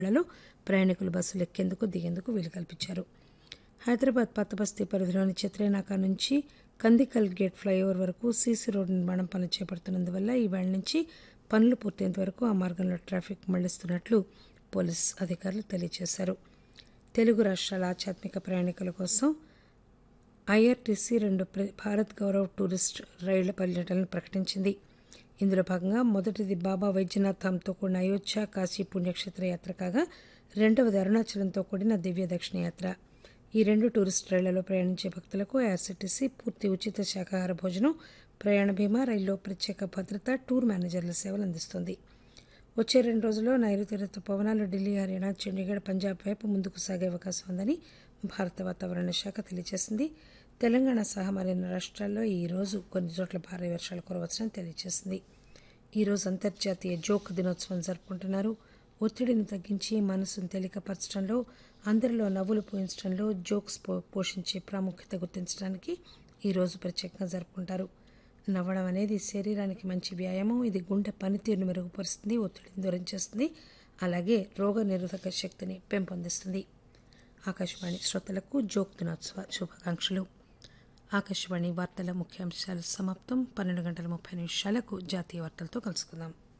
లలో ప్రయాణికులు బస్సులు ఎక్కేందుకు దిగేందుకు వీలు కల్పించారు హైదరాబాద్ పత్తబస్తీ పరిధిలోని చిత్రేనాక నుంచి కందికల్ గేట్ ఫ్లైఓవర్ వరకు సీసీ రోడ్డు నిర్మాణం పనులు చేపడుతున్నందువల్ల ఈ వేళ నుంచి పనులు పూర్తయ్యేంత వరకు ఆ మార్గంలో ట్రాఫిక్ మళ్లిస్తున్నట్లు పోలీస్ అధికారులు తెలియజేశారు తెలుగు రాష్ట్రాల ఆధ్యాత్మిక ప్రయాణికుల కోసం ఐఆర్టీసీ రెండు ప్ర- భారత్ గౌరవ్ టూరిస్ట్ రైళ్ల పర్యటనలు ప్రకటించింది ఇందులో భాగంగా మొదటిది బాబా వైద్యనాథ్ ధామ్తో కూడిన అయోధ్య కాశీ పుణ్యక్షేత్ర యాత్ర కాగా రెండవది అరుణాచలంతో కూడిన దివ్య దక్షిణ యాత్ర ఈ రెండు టూరిస్ట్ రైళ్లలో ప్రయాణించే భక్తులకు ఐఆర్సీటీసీ పూర్తి ఉచిత శాకాహార భోజనం ప్రయాణ బీమా రైల్లో ప్రత్యేక భద్రత టూర్ మేనేజర్ల సేవలు అందిస్తుంది వచ్చే రెండు రోజుల్లో నైరుతి ఋతుపవనాలు ఢిల్లీ హర్యానా చండీగఢ్ పంజాబ్ వైపు ముందుకు సాగే అవకాశం ఉందని భారత వాతావరణ శాఖ తెలియజేసింది తెలంగాణ సహా మరిన్ని రాష్ట్రాల్లో ఈ రోజు కొన్ని చోట్ల భారీ వర్షాలు కురవచ్చని తెలియజేసింది ఈ రోజు అంతర్జాతీయ జోక్ దినోత్సవం జరుపుకుంటున్నారు ఒత్తిడిని తగ్గించి మనసును తేలికపరచడంలో అందరిలో నవ్వులు పూయించడంలో జోక్స్ పో- పోషించే ప్రాముఖ్యత గుర్తించడానికి ఈ రోజు ప్రత్యేకంగా జరుపుకుంటారు నవ్వడం అనేది శరీరానికి మంచి వ్యాయామం ఇది గుండె పనితీరును మెరుగుపరుస్తుంది ఒత్తిడిని దూరం చేస్తుంది అలాగే రోగ నిరోధక శక్తిని పెంపొందిస్తుంది ఆకాశవాణి శ్రోతలకు జోక్ దినోత్సవ శుభాకాంక్షలు ఆకాశవాణి వార్తల ముఖ్యాంశాలు సమాప్తం పన్నెండు గంటల ముప్పై నిమిషాలకు జాతీయ వార్తలతో కలుసుకుందాం